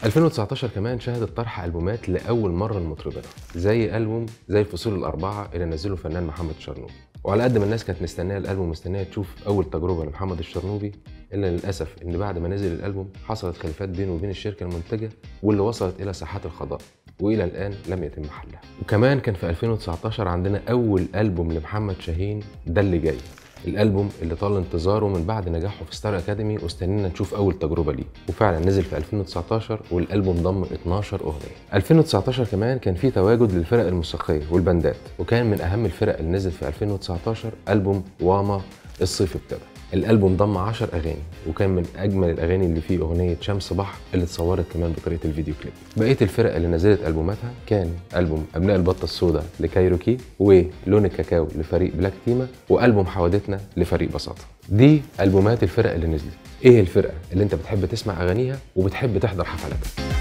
2019 كمان شهدت طرح البومات لاول مره لمطربنا زي البوم زي الفصول الاربعه اللي نزله الفنان محمد الشرنوبي وعلى قد ما الناس كانت مستنيه الالبوم مستنيه تشوف اول تجربه لمحمد الشرنوبي الا للاسف ان بعد ما نزل الالبوم حصلت خلافات بينه وبين الشركه المنتجه واللي وصلت الى ساحات القضاء والى الان لم يتم حلها وكمان كان في 2019 عندنا اول البوم لمحمد شاهين ده اللي جاي الالبوم اللي طال انتظاره من بعد نجاحه في ستار اكاديمي واستنينا نشوف اول تجربه ليه وفعلا نزل في 2019 والالبوم ضم 12 اغنيه 2019 كمان كان فيه تواجد للفرق الموسيقيه والبندات وكان من اهم الفرق اللي نزل في 2019 البوم واما الصيف ابتدى الالبوم ضم 10 اغاني وكان من اجمل الاغاني اللي فيه اغنيه شمس بحر اللي اتصورت كمان بطريقه الفيديو كليب بقيه الفرق اللي نزلت البوماتها كان البوم ابناء البطه السوداء لكايروكي ولون الكاكاو لفريق بلاك تيما والبوم حوادثنا لفريق بساطه دي البومات الفرق اللي نزلت ايه الفرقه اللي انت بتحب تسمع اغانيها وبتحب تحضر حفلاتها